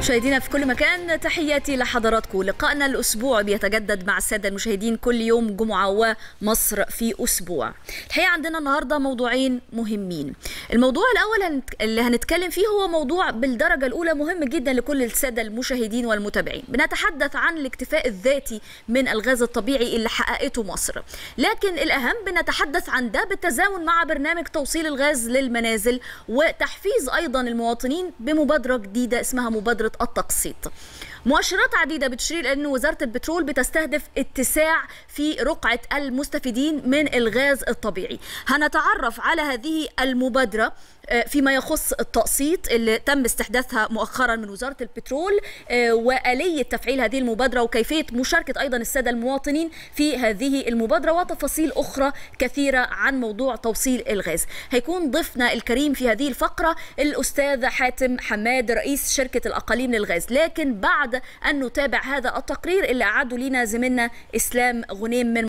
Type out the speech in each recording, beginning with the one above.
مشاهدينا في كل مكان تحياتي لحضراتكم لقائنا الأسبوع بيتجدد مع السادة المشاهدين كل يوم جمعة ومصر في أسبوع الحقيقة عندنا النهاردة موضوعين مهمين الموضوع الأول اللي هنتكلم فيه هو موضوع بالدرجة الأولى مهم جدا لكل السادة المشاهدين والمتابعين بنتحدث عن الاكتفاء الذاتي من الغاز الطبيعي اللي حققته مصر لكن الأهم بنتحدث عن ده بالتزامن مع برنامج توصيل الغاز للمنازل وتحفيز أيضا المواطنين بمبادرة جديدة اسمها مبادرة التقسيط مؤشرات عديدة بتشير أن وزارة البترول بتستهدف اتساع في رقعة المستفيدين من الغاز الطبيعي هنتعرف على هذه المبادرة فيما يخص التقسيط اللي تم استحداثها مؤخرا من وزارة البترول وآلية تفعيل هذه المبادرة وكيفية مشاركة أيضا السادة المواطنين في هذه المبادرة وتفاصيل أخرى كثيرة عن موضوع توصيل الغاز هيكون ضيفنا الكريم في هذه الفقرة الأستاذ حاتم حماد رئيس شركة الأقاليم للغاز لكن بعد أن نتابع هذا التقرير اللي أعده لنا زميلنا إسلام غنيم من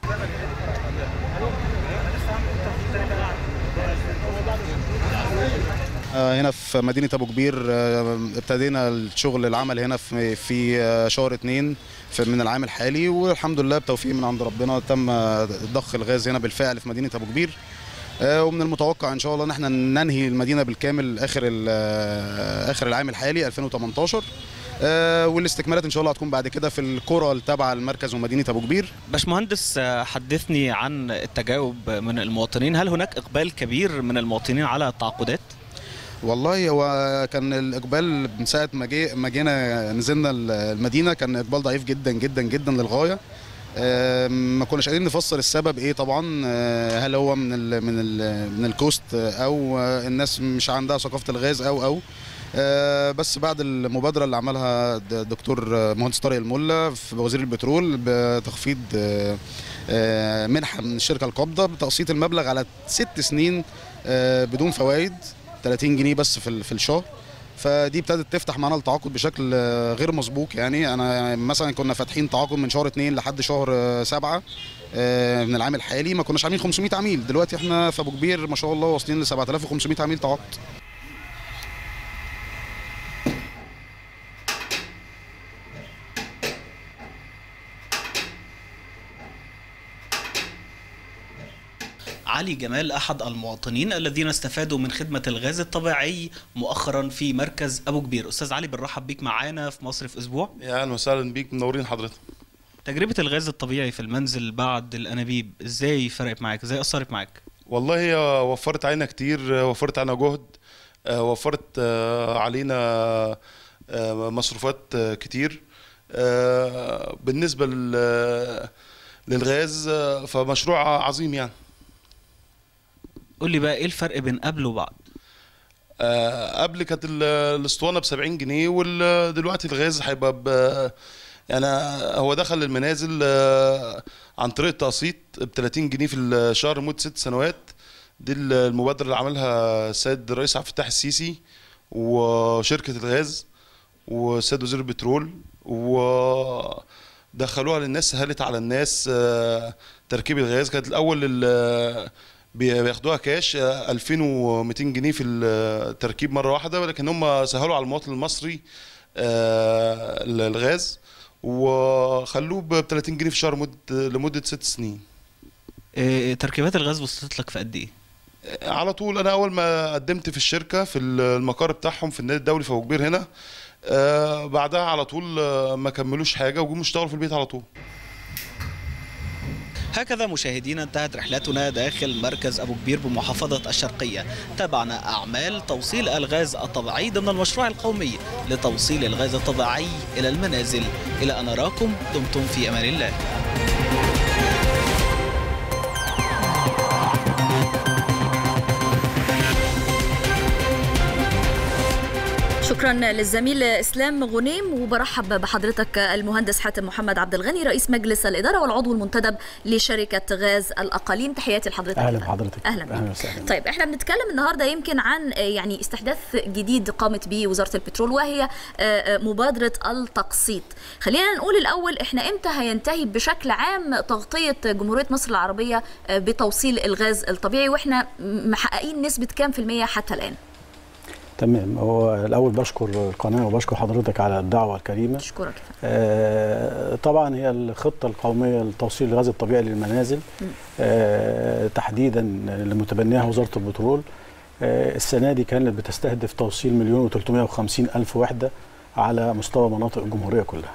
هنا في مدينة أبو كبير ابتدينا الشغل العمل هنا في في شهر اتنين من العام الحالي والحمد لله بتوفيق من عند ربنا تم ضخ الغاز هنا بالفعل في مدينة أبو كبير ومن المتوقع ان شاء الله ان احنا ننهي المدينه بالكامل اخر اخر العام الحالي 2018 والاستكمالات ان شاء الله هتكون بعد كده في القرى التابعه لمركز ومدينه ابو كبير باشمهندس حدثني عن التجاوب من المواطنين هل هناك اقبال كبير من المواطنين على التعاقدات والله هو كان الاقبال من ساعه ما جه ما جينا نزلنا المدينه كان اقبال ضعيف جدا جدا جدا للغايه ما كناش قادرين نفسر السبب ايه طبعا هل هو من ال من ال من الكوست او الناس مش عندها ثقافه الغاز او او بس بعد المبادره اللي عملها الدكتور مهندس طارق الملا في وزير البترول بتخفيض منحه من الشركه القابضه بتقسيط المبلغ على ست سنين بدون فوائد 30 جنيه بس في في الشهر فدي ابتدت تفتح معانا التعاقد بشكل غير مسبوق يعني انا مثلا كنا فاتحين تعاقد من شهر 2 لحد شهر 7 من العام الحالي ما كناش عاملين 500 عميل دلوقتي احنا في ابو كبير ما شاء الله واصلين ل 7500 عميل تعاقد علي جمال أحد المواطنين الذين استفادوا من خدمة الغاز الطبيعي مؤخرا في مركز أبو كبير أستاذ علي بنرحب بيك معانا في مصر في أسبوع يا أهلا وسهلا بيك منورين حضرتك تجربة الغاز الطبيعي في المنزل بعد الأنابيب إزاي فرقت معاك إزاي أثرت معاك والله هي وفرت علينا كتير وفرت علينا جهد وفرت علينا مصروفات كتير بالنسبة للغاز فمشروع عظيم يعني قول لي بقى ايه الفرق بين قبل وبعد آه قبل كانت الاسطوانه ب 70 جنيه ودلوقتي الغاز هيبقى ب يعني هو دخل المنازل آه عن طريق التقسيط ب 30 جنيه في الشهر لمده ست سنوات دي المبادره اللي عملها السيد الرئيس عبد الفتاح السيسي وشركه الغاز والسيد وزير البترول ودخلوها للناس سهلت على الناس آه تركيب الغاز كانت الاول بياخدوها كاش 2200 جنيه في التركيب مره واحده ولكن هم سهلوا على المواطن المصري الغاز وخلوه ب 30 جنيه في الشهر مد لمده ست سنين. تركيبات الغاز وصلت لك في قد ايه؟ على طول انا اول ما قدمت في الشركه في المقر بتاعهم في النادي الدولي في ابو كبير هنا بعدها على طول ما كملوش حاجه وجم اشتغلوا في البيت على طول. هكذا مشاهدينا انتهت رحلتنا داخل مركز أبو كبير بمحافظة الشرقية تابعنا أعمال توصيل الغاز الطبيعي ضمن المشروع القومي لتوصيل الغاز الطبيعي إلى المنازل إلى أن أراكم دمتم في أمان الله شكرا للزميل اسلام غنيم وبرحب بحضرتك المهندس حاتم محمد عبد الغني رئيس مجلس الاداره والعضو المنتدب لشركه غاز الاقاليم تحياتي لحضرتك اهلا بحضرتك اهلا بك وسهلا طيب احنا بنتكلم النهارده يمكن عن يعني استحداث جديد قامت به وزاره البترول وهي مبادره التقسيط خلينا نقول الاول احنا امتى هينتهي بشكل عام تغطيه جمهوريه مصر العربيه بتوصيل الغاز الطبيعي واحنا محققين نسبه كام في الميه حتى الان تمام هو الاول بشكر القناه وبشكر حضرتك على الدعوه الكريمه اشكرك آه طبعا هي الخطه القوميه لتوصيل الغاز الطبيعي للمنازل آه تحديدا اللي متبناها وزاره البترول آه السنه دي كانت بتستهدف توصيل مليون و350 الف وحده على مستوى مناطق الجمهوريه كلها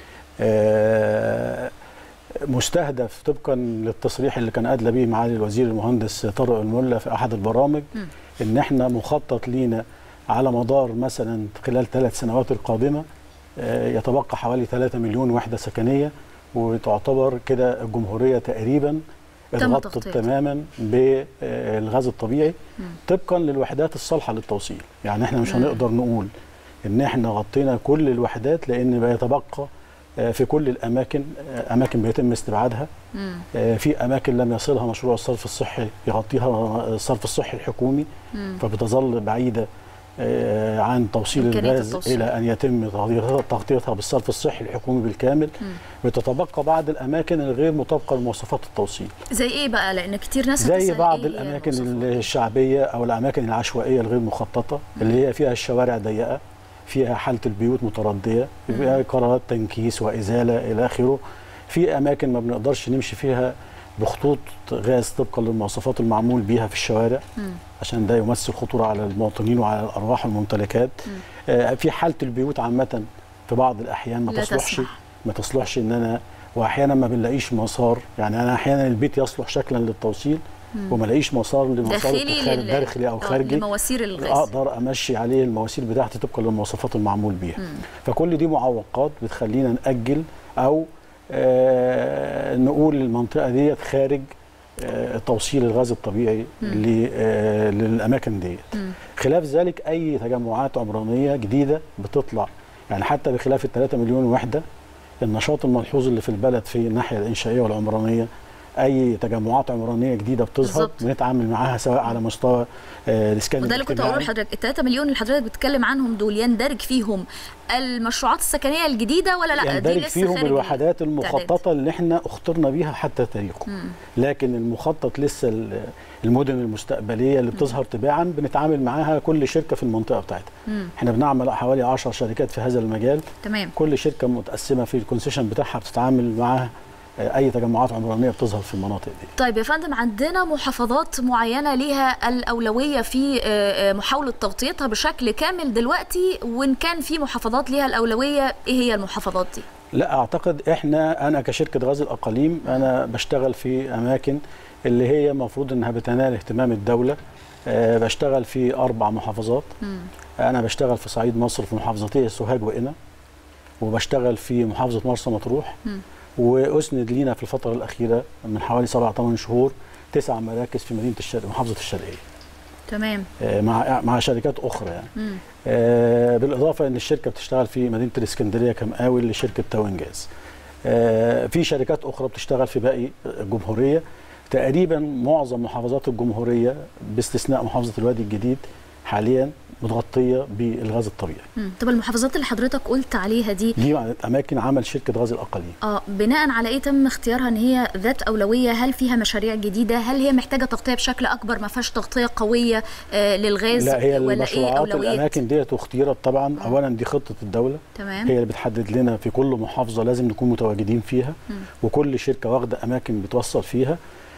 آه مستهدف طبقا للتصريح اللي كان ادلى به معالي الوزير المهندس طارق الملا في احد البرامج م. ان احنا مخطط لينا على مدار مثلا خلال ثلاث سنوات القادمه آه، يتبقى حوالي 3 مليون وحده سكنيه وتعتبر كده الجمهوريه تقريبا تم اتغطت تغطيتها. تماما بالغاز الطبيعي طبقا للوحدات الصالحه للتوصيل يعني احنا مش مم. هنقدر نقول ان احنا غطينا كل الوحدات لان بيتبقى آه، في كل الاماكن آه، اماكن بيتم استبعادها مم. آه، في اماكن لم يصلها مشروع الصرف الصحي يغطيها الصرف الصحي الحكومي مم. فبتظل بعيده آه، عن توصيل إمكانية الغاز التوصيل. الى ان يتم تغطيتها- تغطيتها بالصرف الصحي الحكومي بالكامل مم. بتتبقى بعض الاماكن الغير مطابقه لمواصفات التوصيل زي ايه بقى لان كتير ناس زي هتسأل بعض إيه الاماكن الوصفات؟ الشعبيه او الاماكن العشوائيه الغير مخططه اللي هي فيها الشوارع ضيقه فيها حاله البيوت مترديه فيها قرارات تنكيس وازاله الى اخره في اماكن ما بنقدرش نمشي فيها بخطوط غاز طبقا للمواصفات المعمول بيها في الشوارع مم. عشان ده يمثل خطوره على المواطنين وعلى الارواح والممتلكات آه في حاله البيوت عامه في بعض الاحيان ما لا تصلحش تسمح. ما تصلحش ان انا واحيانا ما بنلاقيش مسار يعني انا احيانا البيت يصلح شكلا للتوصيل وما لاقيش مسار لمسار داخلي الخارج- لل- داخلي او آه، خارجي لمواسير الغاز اقدر امشي عليه المواسير بتاعتي طبقا للمواصفات المعمول بيها فكل دي معوقات بتخلينا ناجل او آه نقول المنطقه ديت خارج آه توصيل الغاز الطبيعي ل- آه للاماكن ديت خلاف ذلك اي تجمعات عمرانيه جديده بتطلع يعني حتى بخلاف ال 3 مليون وحده النشاط الملحوظ اللي في البلد في الناحيه الانشائيه والعمرانيه اي تجمعات عمرانيه جديده بتظهر بالظبط. بنتعامل معاها سواء على مستوى آه، الاسكان وده اللي كنت هقوله الاجتماعي لحضرتك ال 3 مليون اللي حضرتك بتتكلم عنهم دول يندرج فيهم المشروعات السكنيه الجديده ولا لا دي يندرج لسه فيهم خارج الوحدات التعداد. المخططه اللي احنا اخترنا بيها حتى تاريخه لكن المخطط لسه ال- المدن المستقبليه اللي بتظهر تباعا بنتعامل معاها كل شركه في المنطقه بتاعتها مم. احنا بنعمل حوالي 10 شركات في هذا المجال تمام كل شركه متقسمه في الكونسيشن بتاعها بتتعامل معاها آه، اي تجمعات عمرانيه بتظهر في المناطق دي طيب يا فندم عندنا محافظات معينه ليها الاولويه في آه، آه، محاوله تغطيتها بشكل كامل دلوقتي وان كان في محافظات ليها الاولويه ايه هي المحافظات دي لا اعتقد احنا انا كشركه غاز الاقاليم انا بشتغل في اماكن اللي هي المفروض انها بتنال اهتمام الدوله أه بشتغل في اربع محافظات مم. انا بشتغل في صعيد مصر في محافظتي سوهاج وقنا وبشتغل في محافظه مرسى مطروح مم. واسند لينا في الفتره الاخيره من حوالي سبع ثمان شهور تسع مراكز في مدينه الشرق محافظه الشرقيه تمام أه مع مع شركات اخرى يعني مم. آه، بالاضافه ان الشركه بتشتغل في مدينه الاسكندريه كمقاول لشركه تاون جاز. آه، في شركات اخرى بتشتغل في باقي الجمهوريه تقريبا معظم محافظات الجمهوريه باستثناء محافظه الوادي الجديد حاليا متغطيه بالغاز الطبيعي. مم. طب المحافظات اللي حضرتك قلت عليها دي دي اماكن عمل شركه غاز الاقاليم. اه بناء على ايه تم اختيارها ان هي ذات اولويه هل فيها مشاريع جديده هل هي محتاجه تغطيه بشكل اكبر ما فيهاش تغطيه قويه آه للغاز لا هي ولا ايه المشروعات اولويات الاماكن ديت اختيرت طبعا آه. اولا دي خطه الدوله تمام هي اللي بتحدد لنا في كل محافظه لازم نكون متواجدين فيها وكل شركه واخده اماكن بتوصل فيها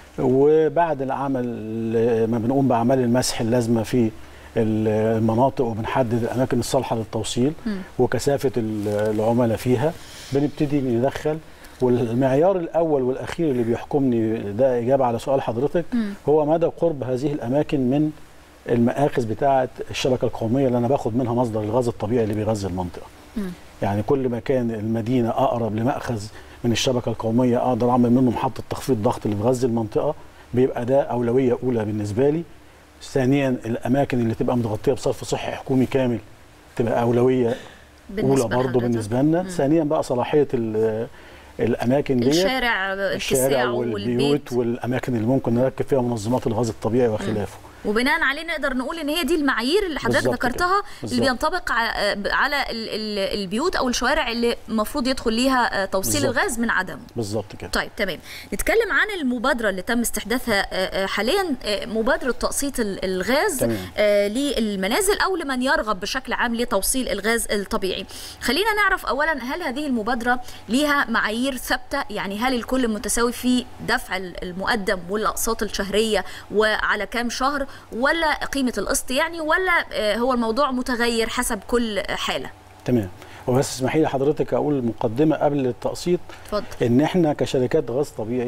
وبعد العمل ما بنقوم باعمال المسح اللازمه في المناطق وبنحدد الاماكن الصالحه للتوصيل مم. وكثافه ال- العملاء فيها بنبتدي ندخل والمعيار الاول والاخير اللي بيحكمني ده اجابه على سؤال حضرتك مم. هو مدى قرب هذه الاماكن من المآخذ بتاعه الشبكه القوميه اللي انا باخد منها مصدر الغاز الطبيعي اللي بيغذي المنطقه. مم. يعني كل ما كان المدينه اقرب لمأخذ من الشبكه القوميه اقدر اعمل منه محطه تخفيض ضغط اللي بتغذي المنطقه بيبقى ده اولويه اولى بالنسبه لي. ثانيا الاماكن اللي تبقى متغطيه بصرف صحي حكومي كامل تبقى اولويه بالنسبة اولى برضه لحضرتك؟ بالنسبه لنا. مم. ثانيا بقى صلاحيه ال- الاماكن دي الشارع الشارع اتساعه والبيوت والبيت والاماكن اللي ممكن نركب فيها منظمات الغاز الطبيعي وخلافه وبناء عليه نقدر نقول ان هي دي المعايير اللي حضرتك بالظبط كده. ذكرتها اللي بالظبط. بينطبق ع- على ال- ال- البيوت او الشوارع اللي المفروض يدخل ليها آه، توصيل بالظبط. الغاز من عدمه بالظبط كده طيب تمام نتكلم عن المبادرة اللي تم استحداثها آه، آه، حاليا آه، مبادرة تقسيط ال- الغاز تمام. آه، للمنازل أو لمن يرغب بشكل عام لتوصيل الغاز الطبيعي خلينا نعرف أولا هل هذه المبادرة ليها معايير ثابتة يعني هل الكل متساوي في دفع ال- المقدم والأقساط الشهرية وعلى كام شهر ولا قيمة القسط يعني ولا آه، هو الموضوع متغير حسب كل حالة تمام وبس اسمحي لي حضرتك اقول مقدمه قبل التقسيط اتفضل ان احنا كشركات غاز طبيعي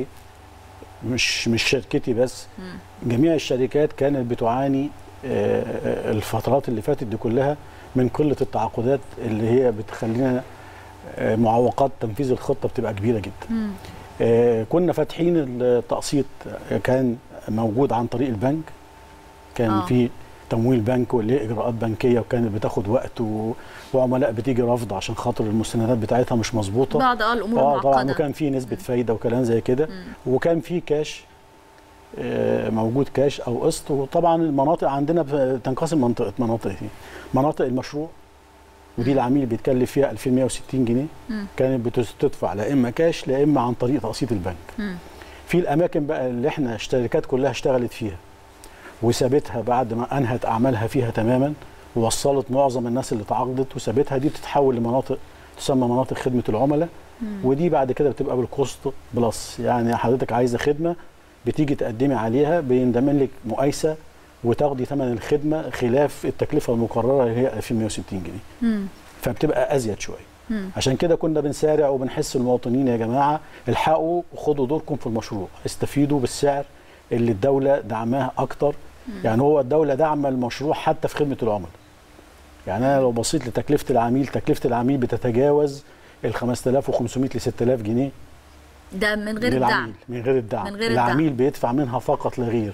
مش مش شركتي بس جميع الشركات كانت بتعاني آه، آه، الفترات اللي فاتت دي كلها من قله التعاقدات اللي هي بتخلينا آه، معوقات تنفيذ الخطه بتبقى كبيره جدا. آه، كنا فاتحين التقسيط آه، كان موجود عن طريق البنك كان آه. في تمويل بنك واللي هي اجراءات بنكيه وكانت بتاخد وقت و... وعملاء بتيجي رافضه عشان خاطر المستندات بتاعتها مش مظبوطه بعض اه الأمور اه طبعا معقدة وكان في نسبه فايده وكلام زي كده وكان في كاش آه، موجود كاش او قسط وطبعا المناطق عندنا بتنقسم منطقه مناطق دي مناطق المشروع ودي العميل بيتكلف فيها 2160 جنيه كانت بتدفع لا اما كاش لا اما عن طريق تقسيط البنك في الاماكن بقى اللي احنا الشركات كلها اشتغلت فيها وسابتها بعد ما انهت اعمالها فيها تماما ووصلت معظم الناس اللي تعاقدت وسابتها دي بتتحول لمناطق تسمى مناطق خدمه العملاء ودي بعد كده بتبقى بالكوست بلس يعني حضرتك عايزه خدمه بتيجي تقدمي عليها بيندمج لك مقايسه وتاخدي ثمن الخدمه خلاف التكلفه المقرره اللي هي 2160 جنيه فبتبقى ازيد شويه عشان كده كنا بنسارع وبنحس المواطنين يا جماعه الحقوا وخدوا دوركم في المشروع استفيدوا بالسعر اللي الدوله دعماه اكتر يعني هو الدوله دعم المشروع حتى في خدمه العملاء يعني انا لو بصيت لتكلفه العميل تكلفه العميل بتتجاوز ال 5500 ل 6000 جنيه ده من غير للعميل الدعم من غير الدعم من غير الدعم. العميل بيدفع منها فقط لا غير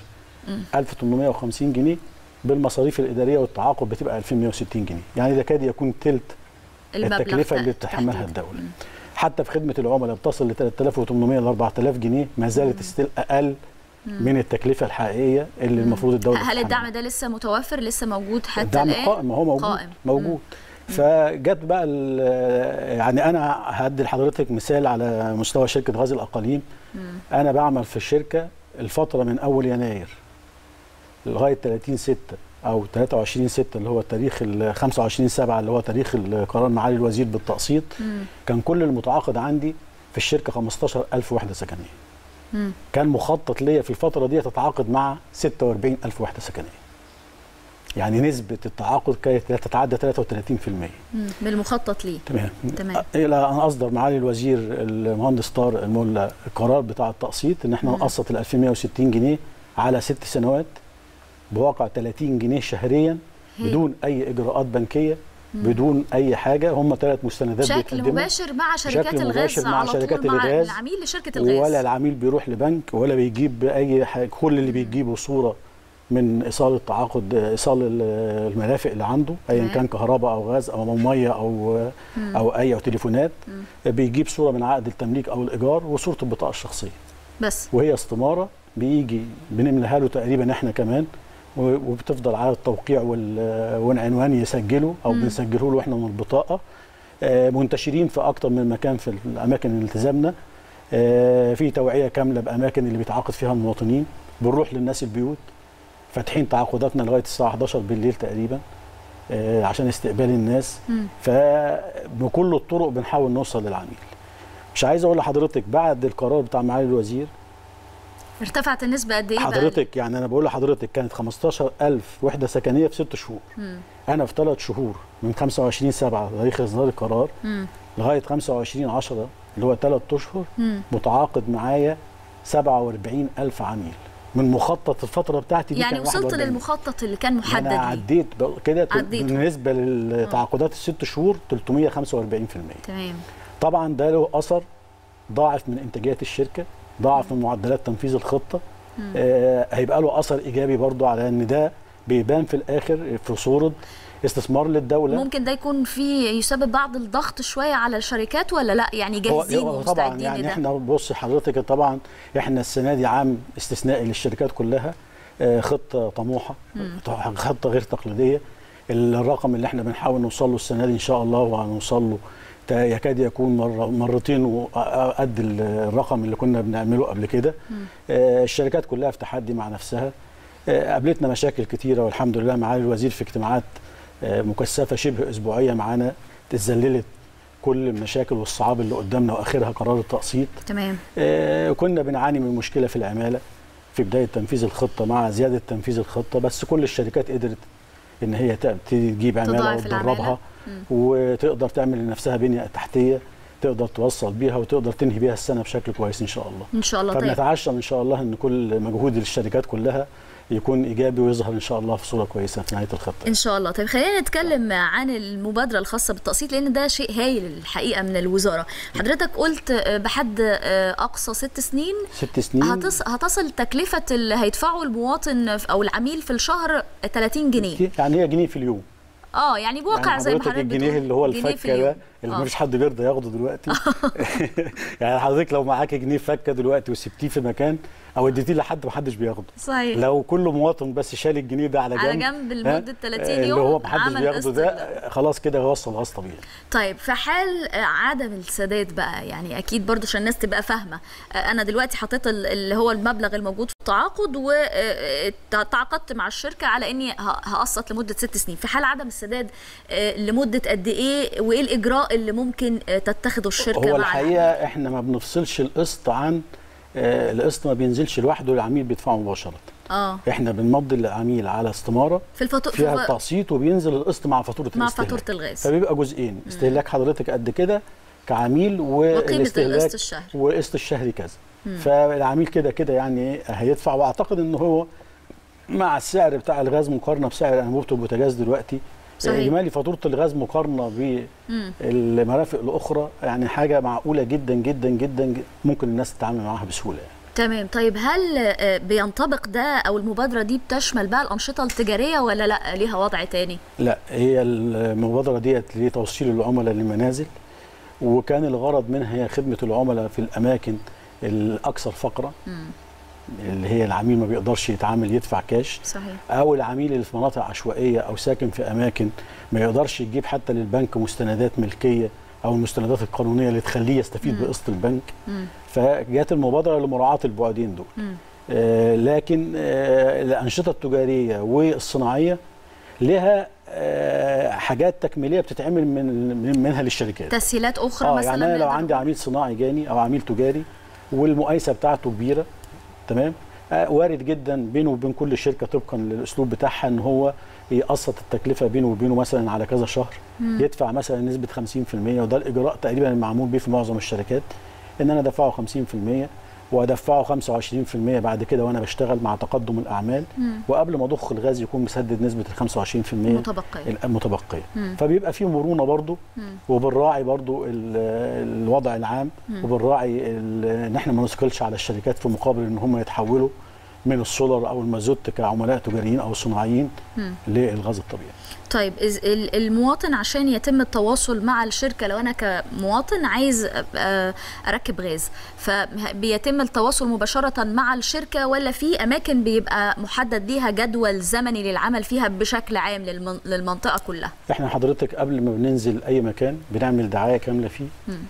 1850 جنيه بالمصاريف الاداريه والتعاقد بتبقى 2160 جنيه يعني ده كاد يكون ثلث المبلغ التكلفه ده اللي بتتحملها تحديداً. الدوله حتى في خدمه العملاء بتصل ل 3800 ل 4000 جنيه ما زالت ستيل اقل من التكلفه الحقيقيه اللي المفروض الدوله هل تتحملها. الدعم ده لسه متوفر لسه موجود حتى الدعم الان قائم ما هو موجود قائم. موجود فجت بقى ال- يعني انا هدي لحضرتك مثال على مستوى شركه غاز الاقاليم انا بعمل في الشركه الفتره من اول يناير لغايه 30 6 او 23 6 اللي هو تاريخ ال 25 7 اللي هو تاريخ القرار معالي الوزير بالتقسيط كان كل المتعاقد عندي في الشركه 15000 وحده سكنيه كان مخطط ليا في الفتره دي تتعاقد مع 46000 وحده سكنيه يعني نسبه التعاقد كانت لا تتعدى 33% مم. بالمخطط ليه تمام تمام. الى ان اصدر معالي الوزير المهندس طارق الملا القرار بتاع التقسيط ان احنا نقسط ال 2160 جنيه على ست سنوات بواقع 30 جنيه شهريا هي. بدون اي اجراءات بنكيه بدون اي حاجه هم ثلاث مستندات بشكل بيتقدموا مباشر مع شركات بشكل الغاز مباشر مع على شركات طول مع الغاز. العميل لشركه الغاز ولا العميل بيروح لبنك ولا بيجيب اي حاجه كل اللي بيجيبه صوره من ايصال التعاقد ايصال ال- المرافق اللي عنده ايا تمام. كان كهرباء او غاز او ميه او او اي او تليفونات بيجيب صوره من عقد التمليك او الايجار وصوره البطاقه الشخصيه بس وهي استماره بيجي بنملاها له تقريبا احنا كمان و- وبتفضل على التوقيع وال- والعنوان يسجله او بنسجله له احنا من البطاقه آه، منتشرين في اكتر من مكان في الاماكن اللي التزمنا آه، في توعيه كامله باماكن اللي بيتعاقد فيها المواطنين بنروح للناس البيوت فاتحين تعاقداتنا لغايه الساعه 11 بالليل تقريبا آه، عشان استقبال الناس فبكل الطرق بنحاول نوصل للعميل مش عايز اقول لحضرتك بعد القرار بتاع معالي الوزير ارتفعت النسبه قد ايه بقى؟ حضرتك يعني انا بقول لحضرتك كانت 15000 وحده سكنيه في ست شهور انا في ثلاث شهور من 25 7 تاريخ اصدار القرار مم. لغايه 25 10 اللي هو ثلاث اشهر مم. متعاقد معايا 47000 عميل من مخطط الفتره بتاعتي دي يعني كان وصلت 41. للمخطط اللي كان محدد انا ليه عديت ب- كده تل- عديته. بالنسبه للتعاقدات الست شهور 345% تمام طبعا ده له اثر ضاعف من انتاجيه الشركه ضاعف من معدلات تنفيذ الخطه آه هيبقى له اثر ايجابي برضو على ان ده بيبان في الاخر في صوره استثمار للدوله ممكن ده يكون في يسبب بعض الضغط شويه على الشركات ولا لا يعني هو- جاهزين هو طبعا ومستعدين يعني لده احنا بص حضرتك طبعا احنا السنه دي عام استثنائي للشركات كلها آه، خطه طموحه خطه غير تقليديه الرقم اللي احنا بنحاول نوصل له السنه دي ان شاء الله وهنوصل له تا- يكاد يكون مرة مرتين وقد الرقم اللي كنا بنعمله قبل كده آه، الشركات كلها في تحدي مع نفسها آه، قابلتنا مشاكل كتيره والحمد لله معالي الوزير في اجتماعات آه، مكثفه شبه اسبوعيه معانا تذللت كل المشاكل والصعاب اللي قدامنا واخرها قرار التقسيط تمام آه، كنا بنعاني من مشكله في العماله في بدايه تنفيذ الخطه مع زياده تنفيذ الخطه بس كل الشركات قدرت ان هي تبتدي تجيب عماله تضاعف العمالة. وتدربها وتقدر تعمل لنفسها بنيه تحتيه تقدر توصل بيها وتقدر تنهي بيها السنه بشكل كويس ان شاء الله ان شاء الله طيب فبنتعشم ان شاء الله ان كل مجهود الشركات كلها يكون ايجابي ويظهر ان شاء الله في صوره كويسه في نهايه الخطه ان شاء الله طيب خلينا نتكلم عن المبادره الخاصه بالتقسيط لان ده شيء هايل الحقيقه من الوزاره حضرتك قلت آه، بحد آه، اقصى ست سنين ست سنين هتص... هتصل تكلفه اللي هيدفعه المواطن في- او العميل في الشهر 30 جنيه يعني هي جنيه في اليوم اه يعني بواقع يعني زي ما حضرتك حضرتك الجنيه بتقول. اللي هو جنيه في الفكه اليوم. ده اللي آه. مفيش حد بيرضى ياخده دلوقتي يعني حضرتك لو معاك جنيه فكه دلوقتي وسبتيه في مكان او اديتيه لحد محدش بياخده صحيح لو كل مواطن بس شال الجنيه ده على جنب على جنب لمدة ها، 30 اللي يوم هو محدش عمل بياخده قسط ده خلاص كده وصل غاز طبيعي طيب في حال آه، عدم السداد بقى يعني اكيد برضو عشان الناس تبقى فاهمه آه، انا دلوقتي حطيت ال- اللي هو المبلغ الموجود في التعاقد وتعاقدت مع الشركه على اني ه- هقسط لمده ست سنين في حال عدم السداد آه، لمده قد ايه وايه الاجراء اللي ممكن آه، تتخذه الشركه هو مع الحقيقه احنا ما بنفصلش القسط عن آه، القسط ما بينزلش لوحده العميل بيدفعه مباشره اه احنا بنمضي العميل على استماره في الفاتوره فيها التقسيط وبينزل القسط مع فاتوره مع الاستهلاك فاتوره الغاز فبيبقى جزئين استهلاك حضرتك قد كده كعميل وقيمه والاستهلاك القسط الشهري وقسط الشهري كذا فالعميل كده كده يعني هيدفع واعتقد ان هو مع السعر بتاع الغاز مقارنه بسعر انبوبه البوتاجاز دلوقتي صحيح. اجمالي فاتوره الغاز مقارنه بالمرافق الاخرى يعني حاجه معقوله جدا جدا جدا ممكن الناس تتعامل معاها بسهوله يعني. تمام طيب هل آه، بينطبق ده او المبادره دي بتشمل بقى الانشطه التجاريه ولا لا ليها وضع تاني لا هي المبادره ديت لتوصيل العملاء للمنازل وكان الغرض منها هي خدمه العملاء في الاماكن الاكثر فقرا اللي هي العميل ما بيقدرش يتعامل يدفع كاش صحيح او العميل اللي في مناطق عشوائيه او ساكن في اماكن ما يقدرش يجيب حتى للبنك مستندات ملكيه او المستندات القانونيه اللي تخليه يستفيد بقسط البنك فجات المبادره لمراعاه البعدين دول آه لكن آه الانشطه التجاريه والصناعيه لها آه حاجات تكميليه بتتعمل من من- منها للشركات تسهيلات اخرى اه مثلا يعني انا لو نقدر عندي عميل صناعي جاني او عميل تجاري والمقايسه بتاعته كبيره تمام آه وارد جدا بينه وبين كل شركه طبقا للاسلوب بتاعها ان هو يقسط التكلفه بينه وبينه مثلا على كذا شهر يدفع مثلا نسبه 50% وده الاجراء تقريبا المعمول بيه في معظم الشركات ان انا ادفعه 50% وادفعه 25% بعد كده وانا بشتغل مع تقدم الاعمال وقبل ما اضخ الغاز يكون مسدد نسبه ال 25% متبقيه المتبقيه فبيبقى في مرونه برضو وبنراعي برضو ال- الوضع العام وبنراعي ال- ان احنا ما نثقلش على الشركات في مقابل ان هم يتحولوا من السولر او المازوت كعملاء تجاريين او صناعيين للغاز الطبيعي طيب إز- ال- المواطن عشان يتم التواصل مع الشركه لو انا كمواطن عايز أبقى اركب غاز فبيتم التواصل مباشره مع الشركه ولا في اماكن بيبقى محدد ليها جدول زمني للعمل فيها بشكل عام للمن- للمنطقه كلها احنا حضرتك قبل ما بننزل اي مكان بنعمل دعايه كامله فيه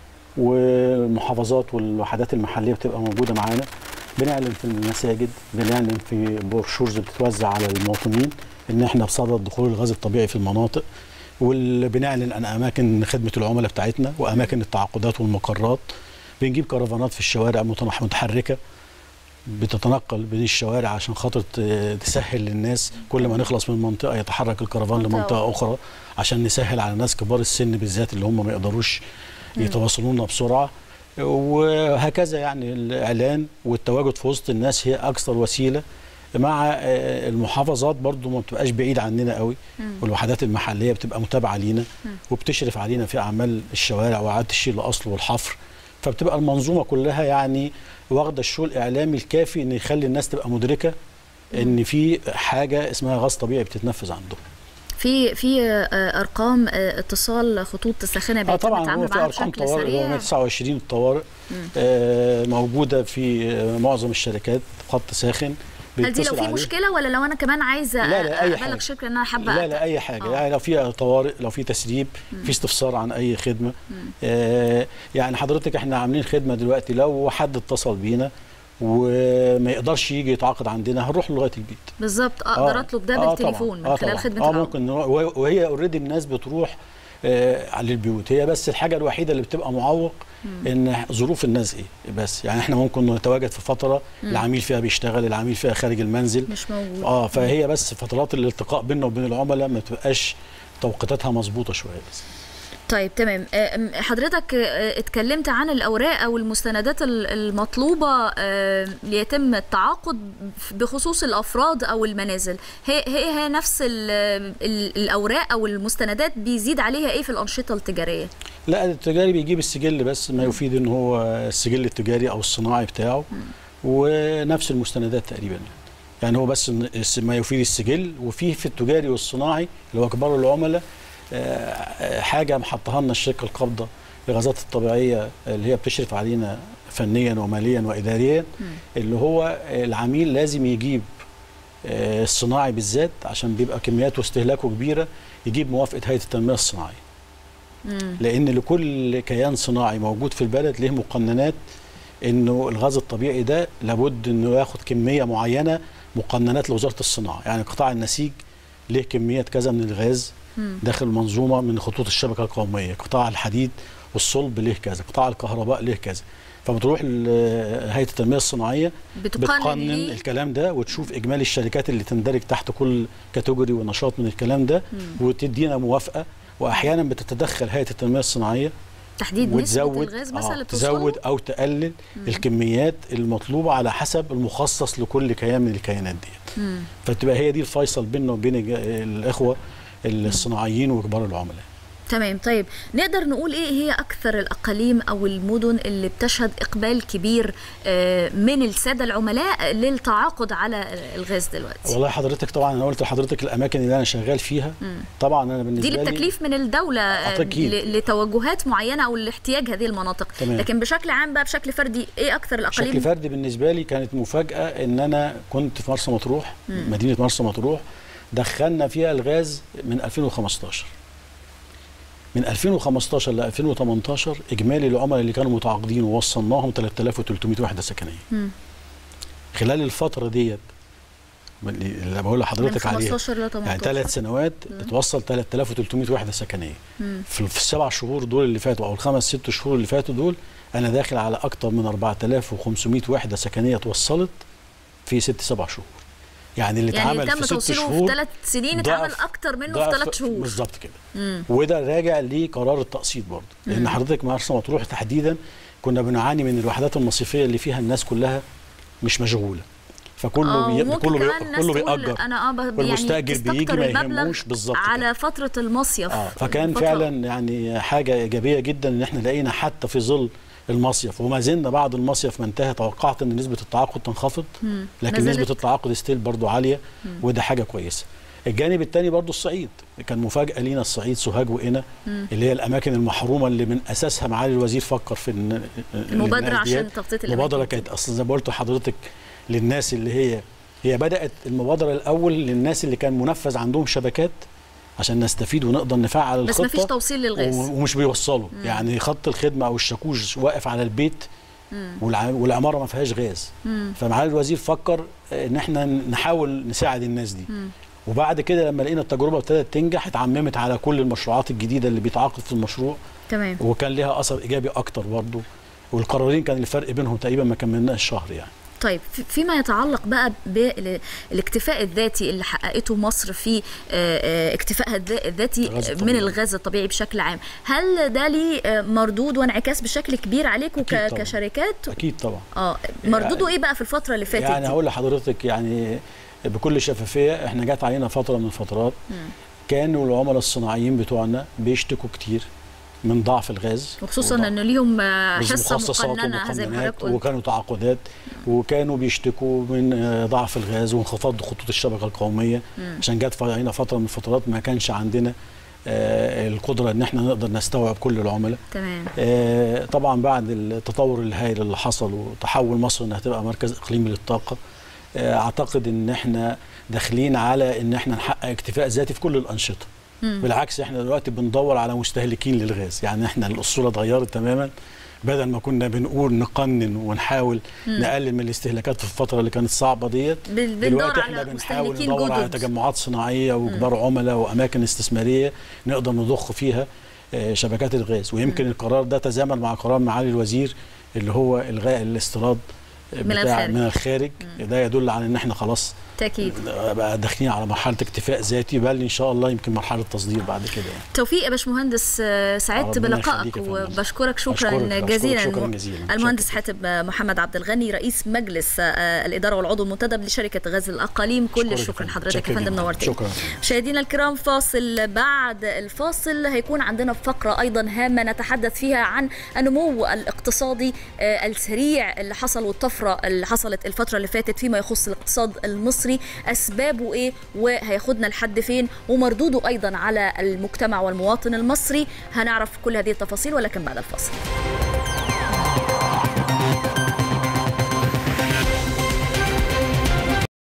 والمحافظات والوحدات المحليه بتبقى موجوده معانا بنعلن في المساجد بنعلن في بروشورز بتتوزع على المواطنين ان احنا بصدد دخول الغاز الطبيعي في المناطق وبنعلن عن اماكن خدمه العملاء بتاعتنا واماكن التعاقدات والمقرات بنجيب كرفانات في الشوارع متنح- متحركه بتتنقل بين الشوارع عشان خاطر ت- تسهل للناس كل ما نخلص من منطقه يتحرك الكرفان منطقة لمنطقه اخرى عشان نسهل على الناس كبار السن بالذات اللي هم ما يقدروش يتواصلوا لنا بسرعه وهكذا يعني الاعلان والتواجد في وسط الناس هي اكثر وسيله مع آه، المحافظات برضو ما بتبقاش بعيد عننا قوي والوحدات المحليه بتبقى متابعه لينا وبتشرف علينا في اعمال الشوارع واعاده الشيل الاصل والحفر فبتبقى المنظومه كلها يعني واخده الشو الاعلامي الكافي ان يخلي الناس تبقى مدركه ان في حاجه اسمها غاز طبيعي بتتنفذ عندهم في في آه، ارقام آه، اتصال خطوط ساخنه اه بيتم طبعا هو التعامل في معاها ارقام بشكل طوارئ سريع 129 الطوارئ آه موجوده في آه معظم الشركات خط ساخن هل دي لو بيتصل في عليه. مشكله ولا لو انا كمان عايزه لا، لا، أي ابلغ حاجة. شركه ان انا حابه لا لا اي حاجه آه. يعني لو في طوارئ لو في تسريب في استفسار عن اي خدمه آه يعني حضرتك احنا عاملين خدمه دلوقتي لو حد اتصل بينا وما يقدرش يجي يتعاقد عندنا هنروح له لغايه البيت بالظبط اقدر اطلب ده آه بالتليفون طبعاً. من خلال طبعاً. خدمه اه العملاء. ممكن نروح وهي- وهي اوريدي الناس بتروح آه على البيوت هي بس الحاجه الوحيده اللي بتبقى معوق ان ظروف الناس ايه بس يعني احنا ممكن نتواجد في فتره العميل فيها بيشتغل العميل فيها خارج المنزل مش موجود اه فهي بس فترات الالتقاء بيننا وبين العملاء ما بتبقاش توقيتاتها مظبوطه شويه بس طيب تمام آه، حضرتك آه، اتكلمت عن الاوراق او المستندات ال- المطلوبه آه، ليتم التعاقد بخصوص الافراد او المنازل هي هي, هي نفس ال ال الاوراق او المستندات بيزيد عليها ايه في الانشطه التجاريه لا التجاري بيجيب السجل بس ما يفيد ان هو السجل التجاري او الصناعي بتاعه ونفس المستندات تقريبا يعني هو بس إن الس- ما يفيد السجل وفيه في التجاري والصناعي اللي هو كبار العملاء آه، حاجه محطها لنا الشركه القابضه للغازات الطبيعيه اللي هي بتشرف علينا فنيا وماليا واداريا اللي هو العميل لازم يجيب آه، الصناعي بالذات عشان بيبقى كمياته واستهلاكه كبيره يجيب موافقه هيئه التنميه الصناعيه لان لكل كيان صناعي موجود في البلد له مقننات انه الغاز الطبيعي ده لابد انه ياخد كميه معينه مقننات لوزاره الصناعه يعني قطاع النسيج له كميات كذا من الغاز داخل المنظومه من خطوط الشبكه القوميه قطاع الحديد والصلب له كذا قطاع الكهرباء له كذا فبتروح ل- هيئه التنميه الصناعيه بتقنن بتقنن ليه؟ الكلام ده وتشوف اجمالي الشركات اللي تندرج تحت كل كاتيجوري ونشاط من الكلام ده وتدينا موافقه واحيانا بتتدخل هيئه التنميه الصناعيه تحديد نسبه وتزود الغاز مثلا اللي آه بتوصله تزود او تقلل الكميات المطلوبه على حسب المخصص لكل كيان من الكيانات دي فتبقى هي دي الفيصل بيننا وبين الج- الاخوه الصناعيين وكبار العملاء تمام طيب نقدر نقول ايه هي اكثر الاقاليم او المدن اللي بتشهد اقبال كبير آه، من الساده العملاء للتعاقد على الغاز دلوقتي والله حضرتك طبعا انا قلت لحضرتك الاماكن اللي انا شغال فيها طبعا انا بالنسبه دي لي للتكليف من الدولة آه، أكيد. ل- لتوجهات معينة أو لاحتياج هذه المناطق تمام. لكن بشكل عام بقى بشكل فردي إيه أكثر الأقاليم بشكل فردي بالنسبه لي كانت مفاجاه ان انا كنت في مرسى مطروح مدينه مرسى مطروح دخلنا فيها الغاز من 2015 من 2015 ل 2018 اجمالي العملاء اللي كانوا متعاقدين ووصلناهم 3300 وحده سكنيه خلال الفتره ديت اللي اللي بقول من لحضرتك عليها 15 ل 18 يعني ثلاث سنوات اتوصل 3300 وحده سكنيه في, في السبع شهور دول اللي فاتوا او الخمس ست شهور اللي فاتوا دول انا داخل على اكتر من 4500 وحده سكنيه اتوصلت في ست سبع شهور يعني اللي يعني اتعمل تم في ست توصيله في شهور ثلاث سنين ضعف- اتعمل أكتر منه في ضعف- ثلاث شهور بالظبط كده وده راجع لقرار التقسيط برضه لان حضرتك مرسى مطروح تحديدا كنا بنعاني من الوحدات المصيفيه اللي فيها الناس كلها مش مشغوله فكله آه، بي... وممكن كله كمان بي... الناس كله تقول بيأجر أنا اه ب- والمستأجر يعني بيجي تستكتر ما المبلغ يهموش بالظبط كده. على فترة المصيف اه فكان فترة- فعلا يعني حاجه ايجابيه جدا ان احنا لقينا حتى في ظل المصيف وما زلنا بعد المصيف ما انتهى توقعت ان نسبه التعاقد تنخفض ما لكن زالت. نسبه التعاقد ستيل برضو عاليه وده حاجه كويسه الجانب الثاني برضو الصعيد كان مفاجاه لينا الصعيد سوهاج وقنا اللي هي الاماكن المحرومه اللي من اساسها معالي الوزير فكر في ان المبادرة الناس عشان ديت. تغطية الأماكن المبادره دي. كانت اصلا زي ما قلت لحضرتك للناس اللي هي هي بدات المبادره الاول للناس اللي كان منفذ عندهم شبكات عشان نستفيد ونقدر نفعل بس الخطه ما فيش توصيل للغاز و- ومش بيوصلوا يعني خط الخدمه او الشاكوش واقف على البيت والع- والعماره ما فيهاش غاز فمعالي الوزير فكر ان احنا نحاول نساعد الناس دي وبعد كده لما لقينا التجربه ابتدت تنجح اتعممت على كل المشروعات الجديده اللي بيتعاقد في المشروع تمام وكان لها اثر ايجابي اكتر برضه والقرارين كان الفرق بينهم تقريبا ما كملناش شهر يعني طيب في- فيما يتعلق بقى بالاكتفاء الذاتي اللي حققته مصر في آه، آه، اكتفائها الذا- الذاتي الغاز من الطبيعي. الغاز الطبيعي بشكل عام هل ده ليه آه، مردود وانعكاس بشكل كبير عليكم ك- أكيد طبعاً. كشركات اكيد طبعا اه مردوده ايه بقى في الفتره اللي فاتت يعني دي؟ هقول لحضرتك يعني بكل شفافيه احنا جات علينا فتره من الفترات كانوا العملاء الصناعيين بتوعنا بيشتكوا كتير من ضعف الغاز وخصوصا وضعف- ان ليهم آه، بس حصه مخصصات مقننه زي ما حضرتك ومقننات قلت وكانوا تعاقدات وكانوا بيشتكوا من آه، ضعف الغاز وانخفاض خطوط الشبكه القوميه عشان جت علينا فتره من الفترات ما كانش عندنا آه، القدره ان احنا نقدر نستوعب كل العملاء تمام آه، طبعا بعد التطور الهائل اللي حصل وتحول مصر انها تبقى مركز اقليمي للطاقه آه، اعتقد ان احنا داخلين على ان احنا نحقق اكتفاء ذاتي في كل الانشطه بالعكس احنا دلوقتي بندور على مستهلكين للغاز يعني احنا الاسطوره اتغيرت تماما بدل ما كنا بنقول نقنن ونحاول نقلل من الاستهلاكات في الفتره اللي كانت صعبه ديت بال- بندور دلوقتي على احنا بنحاول مستهلكين ندور على جدد. تجمعات صناعيه وكبار عملاء واماكن استثماريه نقدر نضخ فيها آه، شبكات الغاز ويمكن القرار ده تزامن مع قرار معالي الوزير اللي هو الغاء الاستيراد بتاع الخارج. من الخارج ده يدل على ان احنا خلاص تاكيد بقى داخلين على مرحله اكتفاء ذاتي بل ان شاء الله يمكن مرحله تصدير بعد كده يعني. توفيق يا باشمهندس آه، سعدت ربنا بلقائك يخليك يا فندم. وبشكرك شكرا أشكرك- أشكرك جزيلا شكراً جزيلاً. المهندس شكراً. حاتم محمد عبد الغني رئيس مجلس آه، الاداره والعضو المنتدب لشركه غاز الاقاليم كل أشكرك يا الشكر فندم. لحضرتك يا شكراً فندم جداً. نورتني شكراً. مشاهدينا الكرام فاصل بعد الفاصل هيكون عندنا فقره ايضا هامه نتحدث فيها عن النمو الاقتصادي آه، السريع اللي حصل والطفره اللي حصلت الفتره اللي فاتت فيما يخص الاقتصاد المصري اسبابه ايه وهياخدنا لحد فين ومردوده ايضا على المجتمع والمواطن المصري هنعرف كل هذه التفاصيل ولكن بعد الفاصل